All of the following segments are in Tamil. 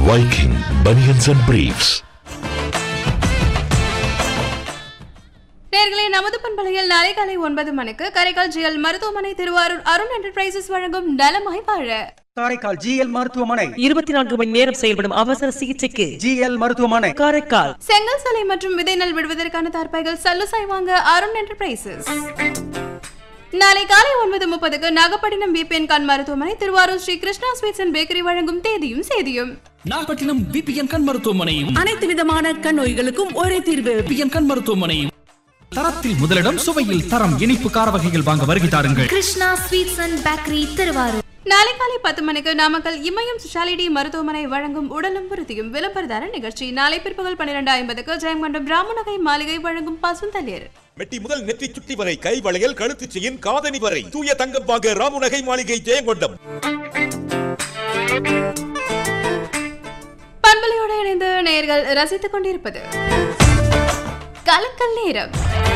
Viking Bunions and Briefs. நேர்களே நமது பண்பலையில் நாளை காலை ஒன்பது மணிக்கு காரைக்கால் ஜிஎல் மருத்துவமனை திருவாரூர் அருண் என்டர்பிரைசஸ் வழங்கும் நலமாய் வாழ காரைக்கால் ஜிஎல் மருத்துவமனை இருபத்தி நான்கு மணி நேரம் செயல்படும் அவசர சிகிச்சைக்கு ஜிஎல் மருத்துவமனை காரைக்கால் செங்கல் சலை மற்றும் விதை நெல் விடுவதற்கான தார்ப்பாய்கள் சல்லுசாய் வாங்க அருண் என்டர்பிரைசஸ் நாளை காலை ஒன்பது முப்பதுக்கு நாகப்பட்டினம் பிபிஎன் கண் மருத்துவமனை Thiruvarur Sri Krishna sweets and bakery வழங்கும் தேதியும் செய்தியும் நாகப்பட்டினம் பிபிஎன் கண் மருத்துவமனையும் அனைத்து விதமான கண் நோய்களுக்கும் ஒரே தீர்வு பிபிஎன் கண் மருத்துவமனையும் தரத்தில் முதலிடம் சுவையில் தரம் இனிப்பு கார வகைகள் வாங்க வருகை தாருங்கள் Krishna sweets and bakery Thiruvarur நாளை காலை பத்து மணிக்கு நாமக்கல் இமயம் ஸ்பெஷாலிட்டி மருத்துவமனை வழங்கும் உடலும் விருத்தியும் விளம்பரதார நிகழ்ச்சி நாளை பிற்பகல் பன்னிரண்டு ஐம்பதுக்கு ஜெயங்கொண்டம் ராமநகை மாளிகை வழங்கும் பசுந்தளிர் மெட்டி முதல் நெற்றி சுட்டி வரை கை வளையல் கழுத்து செயின் காதணி வரை தூய தங்கம் வாங்க ராமுநகை மாளிகை ஜெயங்கொண்டம் பண்பலையோடு இணைந்து நேயர்கள் ரசித்துக் கொண்டிருப்பது கலக்கல் நேரம்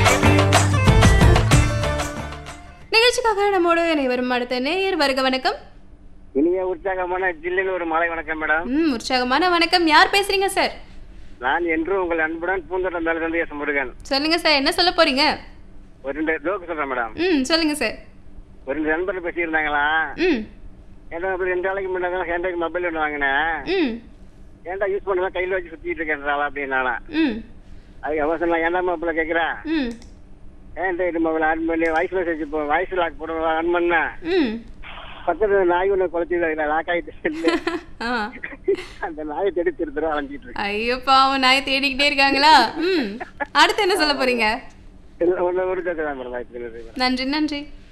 நிகழ்ச்சிக்காக நம்மோடு இணைவரும் அடுத்த நேயர் வருக வணக்கம் இனிய உற்சாகமான ஜில்லுன்னு ஒரு மாலை வணக்கம் மேடம் ம் உற்சாகமான வணக்கம் யார் பேசுறீங்க சார் நான் என்றும் உங்கள் அன்புடன் பூந்தோட்டம் மேல இருந்து எஸ் முருகன் சொல்லுங்க சார் என்ன சொல்ல போறீங்க ஒரு ரெண்டு ஜோக்கு சொல்றேன் மேடம் ம் சொல்லுங்க சார் ஒரு ரெண்டு நண்பர்கள் பேசியிருந்தாங்களா ம் ஏன்டா அப்படி ரெண்டு நாளைக்கு முன்னாடி ஹேண்ட்பேக் மொபைல் ஒன்று வாங்கினேன் ம் ஏன்டா யூஸ் பண்ணலாம் கையில் வச்சு சுத்திட்டு இருக்கேன்றாளா அப்படின்னானா ம் அது அவசரம் ஏன்டா மொபைல் கேட்குறேன் ம் ஏன்டா மொபைல் ஆன் பண்ணி வாய்ஸ் மெசேஜ் இப்போ வாய்ஸ் லாக் போட ஆன் பண்ணா ம் பக்கத்துல நாய் ஒன்று குறைச்சி லாக் ஆகிட்டு ஆ அந்த நாயை தேடி திருத்தர அலைஞ்சிட்டு இருக்கு ஐயோ பாவம் நாய் தேடிக்கிட்டே இருக்காங்களா ம் அடுத்து என்ன சொல்ல போறீங்க ஒன்று ஒரு ஜோக்கு தான் மேடம் வாய்ப்பு நன்றி நன்றி